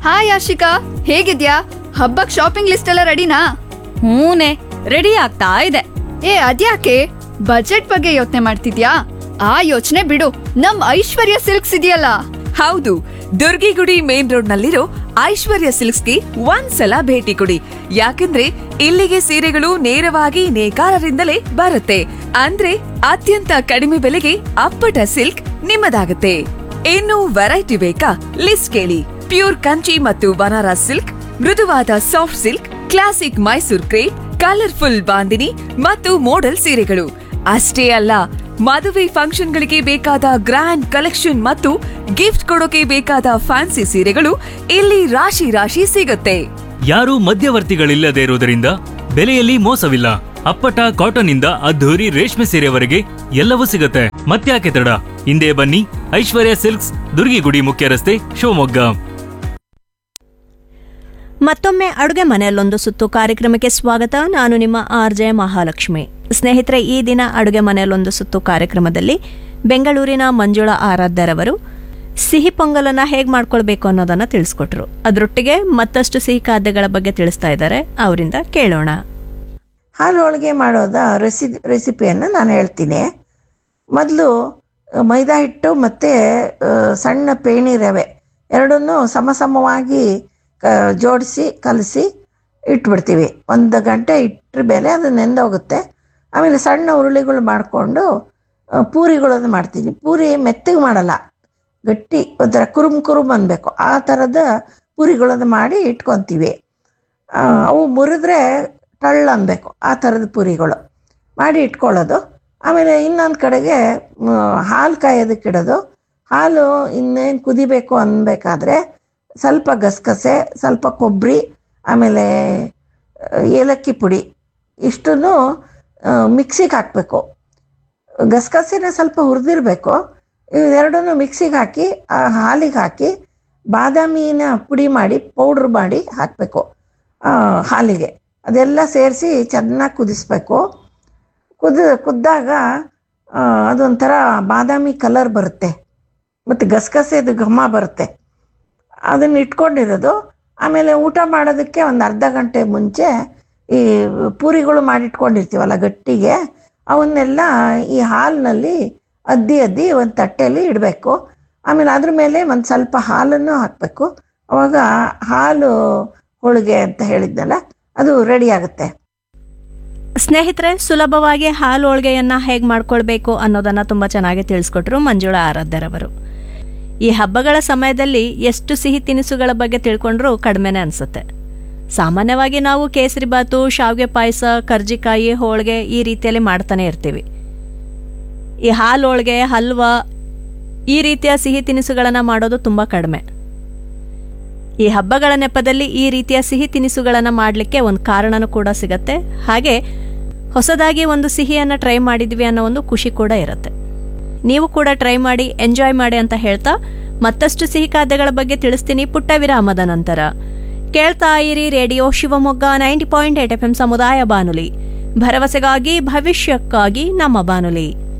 hi Ashika ಹೇಗಿದ್ಯಾ ಹಬ್ಬಕ್ shopping list ಎಲ್ಲ ರೆಡಿನಾ ಹೂನೆ ರೆಡಿ ಆಗ್ತಾ ಇದೆ ಏ ಅದ್ಯಾಕೆ ಬಜೆಟ್ ಬಗ್ಗೆ ಯೋಚನೆ ಮಾಡ್ತಿದ್ಯಾ ಆ ಯೋಚನೆ ಬಿಡು ನಮ್ ಐಶ್ವರ್ಯ ಸಿಲ್ಕ್ಸ್ ಇದೆಯಲ್ಲ ಹೌದು ದುರ್ಗಿಗುಡಿ ಮೇನ್ ರೋಡ್ ನಲ್ಲಿರೋ ಐಶ್ವರ್ಯ ಸಿಲ್ಕ್ಸ್ಗೆ ಒಂದ್ಸಲ ಭೇಟಿ ಕೊಡಿ ಯಾಕಂದ್ರೆ ಇಲ್ಲಿಗೆ ಸೀರೆಗಳು ನೇರವಾಗಿ ನೇಕಾರರಿಂದಲೇ ಬರುತ್ತೆ ಅಂದ್ರೆ ಅತ್ಯಂತ ಕಡಿಮೆ ಬೆಲೆಗೆ ಅಪ್ಪಟ ಸಿಲ್ಕ್ ನಿಮ್ಮದಾಗುತ್ತೆ ಇನ್ನು ವೆರೈಟಿ ಬೇಕಾ ಲಿಸ್ಟ್ ಕೇಳಿ ಪ್ಯೂರ್ ಕಂಚಿ ಮತ್ತು ಬನಾರಸ್ ಸಿಲ್ಕ್ ಮೃದುವಾದ soft silk classic Mysore crepe colourful bandhani ಮತ್ತು ಮೋಡಲ್ ಸೀರೆಗಳು ಅಷ್ಟೇ ಅಲ್ಲ ಮದುವೆ ಫಂಕ್ಷನ್ಗಳಿಗೆ ಬೇಕಾದ ಗ್ರ್ಯಾಂಡ್ ಕಲೆಕ್ಷನ್ ಮತ್ತು ಗಿಫ್ಟ್ ಕೊಡೋಕೆ ಬೇಕಾದ ಫ್ಯಾನ್ಸಿ ಸೀರೆಗಳು ಇಲ್ಲಿ ರಾಶಿ ರಾಶಿ ಸಿಗುತ್ತೆ ಯಾರೂ ಮಧ್ಯವರ್ತಿಗಳಿಲ್ಲದೆ ಇರುವುದರಿಂದ ಬೆಲೆಯಲ್ಲಿ ಮೋಸವಿಲ್ಲ ಅಪ್ಪಟ ಕಾಟನ್ ಇಂದ ಅದ್ಧೂರಿ ರೇಷ್ಮೆ ಸೀರೆವರೆಗೆ ಎಲ್ಲವೂ ಸಿಗುತ್ತೆ ಮತ್ತ್ಯಾಕೆ ತಡ ಹಿಂದೆ ಬನ್ನಿ ಐಶ್ವರ್ಯ ಸಿಲ್ಕ್ಸ್ ದುರ್ಗಿಗುಡಿ ಮುಖ್ಯ ರಸ್ತೆ ಶಿವಮೊಗ್ಗ ಮತ್ತೊಮ್ಮೆ ಅಡುಗೆ ಮನೆಯಲ್ಲೊಂದು ಸುತ್ತು ಕಾರ್ಯಕ್ರಮಕ್ಕೆ ಸ್ವಾಗತ ನಾನು ನಿಮ್ಮ ಆರ್ ಜೆ ಮಹಾಲಕ್ಷ್ಮಿ ಸ್ನೇಹಿತರೆ ಈ ದಿನ ಅಡುಗೆ ಮನೆಯಲ್ಲೊಂದು ಸುತ್ತು ಕಾರ್ಯಕ್ರಮದಲ್ಲಿ ಬೆಂಗಳೂರಿನ ಮಂಜುಳಾ ಆರಾಧ್ಯರವರು ಸಿಹಿ ಪೊಂಗಲನ್ನ ಹೇಗೆ ಮಾಡ್ಕೊಳ್ಬೇಕು ಅನ್ನೋದನ್ನ ತಿಳಿಸ್ಕೊಟ್ರು ಅದರೊಟ್ಟಿಗೆ ಮತ್ತಷ್ಟು ಸಿಹಿ ಖಾದ್ಯಗಳ ಬಗ್ಗೆ ತಿಳಿಸ್ತಾ ಇದ್ದಾರೆ ಅವರಿಂದ ಕೇಳೋಣ ಹಾಲು ಹೋಳಿಗೆ ಮಾಡೋದ ರೆಸಿ ರೆಸಿಪಿಯನ್ನು ನಾನು ಹೇಳ್ತೀನಿ ಮೊದಲು ಮೈದಾ ಹಿಟ್ಟು ಮತ್ತು ಸಣ್ಣ ಪೇಣಿ ರವೆ ಎರಡನ್ನೂ ಸಮ ಸಮವಾಗಿ ಜೋಡಿಸಿ ಕಲಸಿ ಇಟ್ಬಿಡ್ತೀವಿ ಒಂದು ಗಂಟೆ ಇಟ್ಟರ ಮೇಲೆ ಅದು ನೆಂದೋಗುತ್ತೆ ಆಮೇಲೆ ಸಣ್ಣ ಉರುಳಿಗಳು ಮಾಡಿಕೊಂಡು ಪೂರಿಗಳನ್ನು ಮಾಡ್ತೀನಿ ಪೂರಿ ಮೆತ್ತಗೆ ಮಾಡಲ್ಲ ಗಟ್ಟಿ ಒಂಥರ ಕುರುಮ್ ಕುರುಮ್ ಅನ್ಬೇಕು ಆ ಥರದ ಪೂರಿಗಳನ್ನು ಮಾಡಿ ಇಟ್ಕೊತೀವಿ ಆ, ಅವು ಮುರಿದ್ರೆ ಟಳ್ಳ ಅನ್ಬೇಕು ಆ ಥರದ ಪುರಿಗಳು ಮಾಡಿ ಇಟ್ಕೊಳ್ಳೋದು ಆಮೇಲೆ ಇನ್ನೊಂದು ಕಡೆಗೆ ಮ್, ಹಾಲು ಕಾಯೋದಕ್ಕೆ ಇಡೋದು ಹಾಲು ಇನ್ನೇನು ಕುದಿಬೇಕು ಅನ್ಬೇಕಾದ್ರೆ ಸ್ವಲ್ಪ ಗಸಗಸೆ ಸ್ವಲ್ಪ ಕೊಬ್ಬರಿ ಆಮೇಲೆ ಆ, ಏಲಕ್ಕಿ ಪುಡಿ ಇಷ್ಟನ್ನು ಮಿಕ್ಸಿಗೆ ಹಾಕಬೇಕು ಗಸಗಸೆನ ಸ್ವಲ್ಪ ಹುರಿದಿರಬೇಕು ಇವೆರಡನ್ನು ಮಿಕ್ಸಿಗೆ ಹಾಕಿ ಆ ಹಾಲಿಗೆ ಹಾಕಿ ಬಾದಾಮಿನ ಪುಡಿ ಮಾಡಿ ಪೌಡ್ರ್ ಮಾಡಿ ಹಾಕಬೇಕು ಹಾಲಿಗೆ ಅದೆಲ್ಲ ಸೇರಿಸಿ ಚೆನ್ನಾಗಿ ಕುದಿಸ್ಬೇಕು ಕುದ ಕುದ್ದಾಗ ಆ, ಅದೊಂಥರ ಬಾದಾಮಿ ಕಲರ್ ಬರುತ್ತೆ ಮತ್ತು ಗಸಗಸೆದು ಘಮ ಬರುತ್ತೆ ಅದನ್ನು ಇಟ್ಕೊಂಡಿರೋದು ಆಮೇಲೆ ಊಟ ಮಾಡೋದಕ್ಕೆ ಒಂದು ಅರ್ಧ ಗಂಟೆ ಮುಂಚೆ ಈ ಪೂರಿಗಳು ಮಾಡಿಟ್ಕೊಂಡಿರ್ತೀವಲ್ಲ ಗಟ್ಟಿಗೆ ಅವನ್ನೆಲ್ಲ ಈ ಹಾಲಿನಲ್ಲಿ ಅದ್ದಿ ಅದ್ದಿ ಒಂದು ತಟ್ಟೆಯಲ್ಲಿ ಇಡಬೇಕು ಆಮೇಲೆ ಅದ್ರ ಮೇಲೆ ಒಂದು ಸ್ವಲ್ಪ ಹಾಲನ್ನು ಹಾಕಬೇಕು ಅವಾಗ ಹಾಲು ಹೋಳಿಗೆ ಅಂತ ಹೇಳಿದ್ನಲ್ಲ ಅದು ರೆಡಿ ಆಗುತ್ತೆ ಸ್ನೇಹಿತರೆ ಸುಲಭವಾಗಿ ಹಾಲು ಹೋಳಿಗೆಯನ್ನ ಹೇಗೆ ಮಾಡ್ಕೊಳ್ಬೇಕು ಅನ್ನೋದನ್ನ ತುಂಬಾ ಚೆನ್ನಾಗಿ ತಿಳಿಸ್ಕೊಟ್ರು ಮಂಜುಳಾ ಆರಾಧ್ಯರವರು ಈ ಹಬ್ಬಗಳ ಸಮಯದಲ್ಲಿ ಎಷ್ಟು ಸಿಹಿ ತಿನಿಸುಗಳ ಬಗ್ಗೆ ತಿಳ್ಕೊಂಡ್ರೂ ಕಡಿಮೆನೆ ಅನ್ಸುತ್ತೆ ಸಾಮಾನ್ಯವಾಗಿ ನಾವು ಕೇಸರಿ ಬಾತು ಶಾವಿಗೆ ಪಾಯಸ ಕರ್ಜಿಕಾಯಿ ಹೋಳಿಗೆ ಈ ರೀತಿಯಲ್ಲಿ ಮಾಡ್ತಾನೆ ಇರ್ತೀವಿ ಈ ಹಾಲು ಹೋಳಿಗೆ ಹಲ್ವಾ ಈ ರೀತಿಯ ಸಿಹಿ ತಿನಿಸುಗಳನ್ನು ಮಾಡೋದು ತುಂಬ ಕಡಿಮೆ ಈ ಹಬ್ಬಗಳ ನೆಪದಲ್ಲಿ ಈ ರೀತಿಯ ಸಿಹಿ ತಿನಿಸುಗಳನ್ನು ಮಾಡಲಿಕ್ಕೆ ಒಂದು ಕಾರಣನೂ ಕೂಡ ಸಿಗತ್ತೆ ಹಾಗೆ ಹೊಸದಾಗಿ ಒಂದು ಸಿಹಿಯನ್ನು ಟ್ರೈ ಮಾಡಿದ್ವಿ ಅನ್ನೋ ಒಂದು ಖುಷಿ ಕೂಡ ಇರುತ್ತೆ ನೀವು ಕೂಡ ಟ್ರೈ ಮಾಡಿ ಎಂಜಾಯ್ ಮಾಡಿ ಅಂತ ಹೇಳ್ತಾ ಮತ್ತಷ್ಟು ಸಿಹಿ ಖಾದ್ಯಗಳ ಬಗ್ಗೆ ತಿಳಿಸ್ತೀನಿ ಪುಟ್ಟ ವಿರಾಮದ ನಂತರ ಕೇಳ್ತಾ ಇರಿ radio Shivamogga ninety point eight F M ಸಮುದಾಯ ಬಾನುಲಿ ಭರವಸೆಗಾಗಿ ಭವಿಷ್ಯಕ್ಕಾಗಿ ನಮ್ಮ ಬಾನುಲಿ